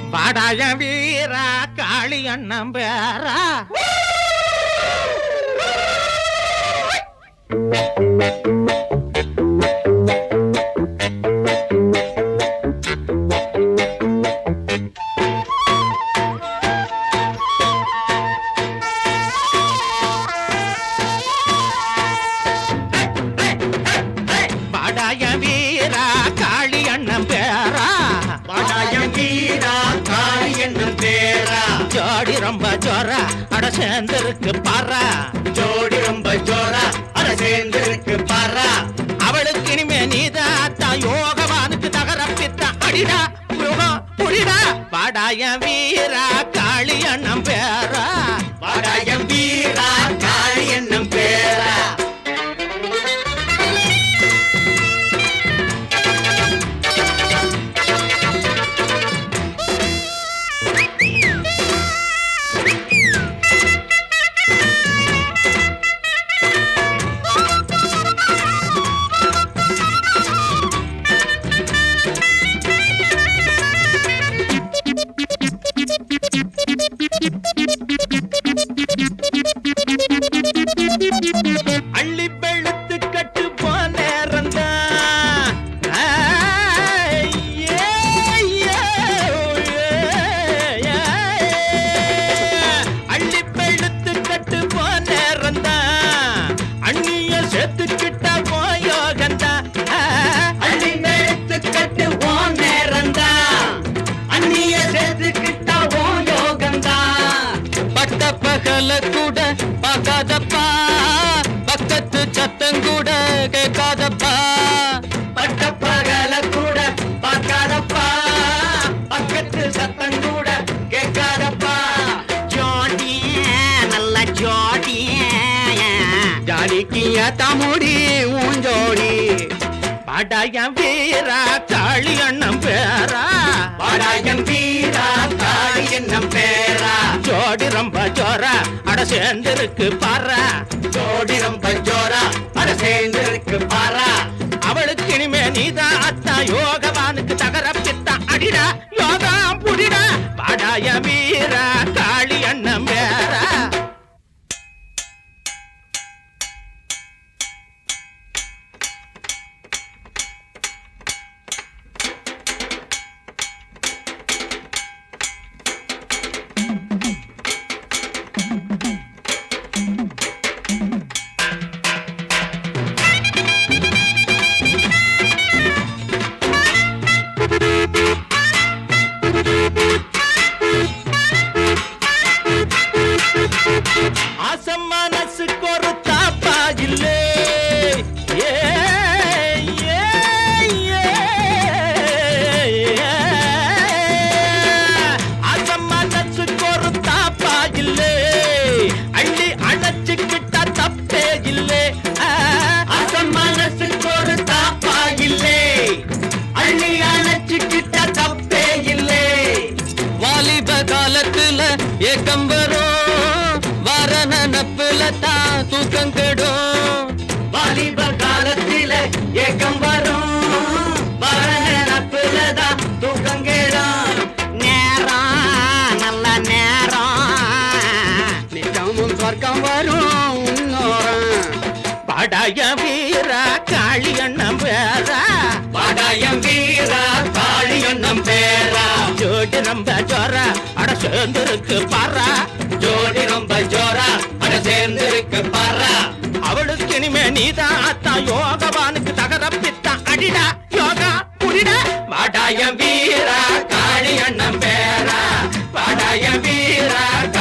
வாடாய வீரா காளி அண்ணன் பேரா வாடாய வீரா காளி அண்ணன் பேரா பாடாயம் வீரா காளி என்னும் பேரா ஜோடி ரொம்ப ஜோரா அட சேர்ந்திருக்கு பாரா ஜோடி ரொம்ப ஜோரா அட சேர்ந்திருக்கு பாரா அவளுக்கு இனிமே நீதாத்தா யோகவானுக்கு தகரப்பித்தா அடிடா யோகம் புரிடா வாடாய வீரா காளி அண்ணன் பேரா பாடாயம் வீரா காளி என்னும் பேரா அள்ளி வெளுத்து கட்டு போனேரந்தா அள்ளி வெளுத்து கட்டு போனேரந்தா அண்ணிய சேர்த்துக்கிட்ட போயோகந்தா அள்ளி மேத்து கட்டு ஓ நேரந்தா அந்நிய சேர்த்துக்கிட்டா ஓ யோகந்தா பட்ட பகல கூட பார்க்காதப்பா பக்கத்து சத்தம் கூட கேட்காதப்பா பட்ட பகல கூட பார்க்காதப்பா பக்கத்து சத்தம் கூட கேட்காதப்பா ஜோடி நல்ல ஜோடி ஜாலிக்கிய தமுடி ஊஞ்சோடி படைய வீரா காளி அண்ணன் பேரா பாடாயம் வீரா காளி என்னும் பேரா ஜோடி ரொம்ப ஜோரா அட சேர்ந்திருக்கு பாரா ஜோடி ரொம்ப ஜோரா அட சேர்ந்திருக்கு பாரா அவளுக்கு இனிமே நீதான் அத்தா யோகவானுக்கு தகரப்பித்தா அடிடா யோகா புடிடா பாடாய வீரா காளி அண்ணன் பேரா ஆசம் மனசுக்கு ஒரு தாப்பா இல்லே ஏ, ஏ, ஏ, ஏ. ஆசம் மனசுக்கு ஒரு தாப்பா இல்லே அள்ளி அணைச்சுக்கிட்ட தப்பே இல்லே ஆ, அசம் மனசுக்கு ஒரு தாப்பா இல்லே அள்ளி அணைச்சுக்கிட்ட தப்பே இல்லே வாலிப காலத்துல ஏக்கம் வரும் வர நினப்புல தான் தூக்கம் கெடும் வாலிப காலத்தில ஏக்கம் வரும் பரணப்புலதான் தூக்கம் கேடும் நேரம் நல்ல நேரம் நிஜமும் சொர்க்கம் வரும் உன்னோரம் படைய வீரா காளி அண்ணன் பேரா பாடாயம் வீரா காளி என்னும் பேரா ஜோடி ரொம்ப ஜோரா அட சேர்ந்திருக்கு பாரா ஜோடி ரொம்ப ஜோரா அட சேர்ந்திருக்கு பாரா அவளுக்கு இனிமே நீதான் அத்தா யோகவானுக்கு தகரப்பித்தா அடிடா யோகா புரிடா பாடாயம் வீரா காளி அண்ணம் பேரா பாடாயம் வீரா